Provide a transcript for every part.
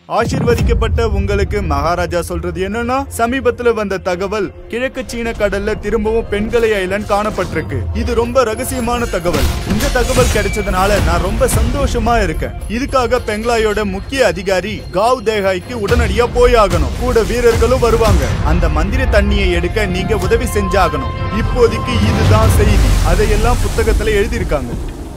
ஆசீர்வதிக்கப்பட்ட உங்களுக்கு மகாராஜா சொல்றது என்னன்னா சமீபத்துல வந்த தகவல் கிழக்கு சீன கடல்ல திரும்பவும் பெண்களை ஐலண்ட் காணப்பட்டிருக்கு இது ரொம்ப ரகசியமான தகவல் இந்த தகவல் கிடைச்சதுனால நான் ரொம்ப சந்தோஷமா இருக்கேன் இதுக்காக பெங்லாயோட முக்கிய அதிகாரி காவ் தேகாய்க்கு உடனடியா போய் ஆகணும் கூட வீரர்களும் வருவாங்க அந்த மந்திர தண்ணியை எடுக்க நீங்க உதவி செஞ்சாகணும் இப்போதைக்கு இதுதான் செய்தி அதையெல்லாம் புத்தகத்துல எழுதியிருக்காங்க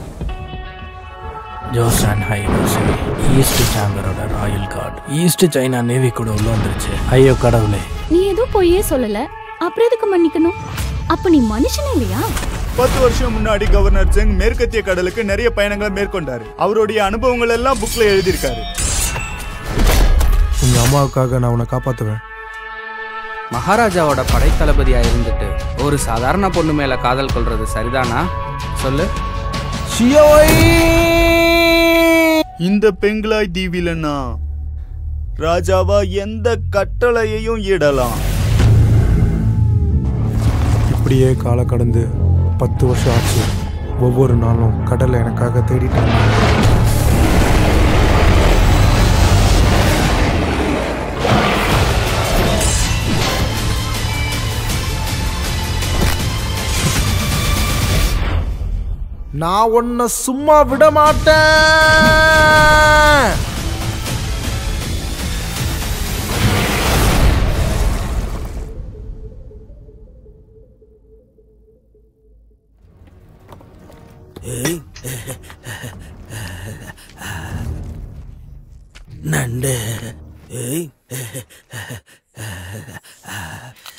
ஜோசான் ஹைரோசி ஈஸ்ட் சாம்பரோட royal guard east China navy கூட உள்ள வந்துருச்சு ஐயோ கடவுளே நீ எதுவும் பொய்யே சொல்லல அப்புறம் எதுக்கு மன்னிக்கணும் அப்ப நீ மனுஷனே இல்லையா பத்து வருஷம் முன்னாடி கவர்னர் செங் மேற்கத்திய கடலுக்கு நிறைய பயணங்களை மேற்கொண்டாரு அவருடைய அனுபவங்கள் எல்லாம் புக்ல எழுதியிருக்காரு உங்க அம்மாவுக்காக நான் உன்னை காப்பாத்துவேன் மகாராஜாவோட படைத்தளபதியா இருந்துட்டு ஒரு சாதாரண பொண்ணு மேல காதல் கொள்றது சரிதானா சொல்லு இந்த பெங்லாய் தீவிலன்னா ராஜாவா எந்த கட்டளையையும் இடலாம் இப்படியே காலம் கடந்து பத்து வருஷம் ஆச்சு ஒவ்வொரு நாளும் கடலை எனக்காக தேடிட்டு இருந்தாங்க. நான் உன்னை சும்மா விட மாட்டேன் நண்டு ஏய்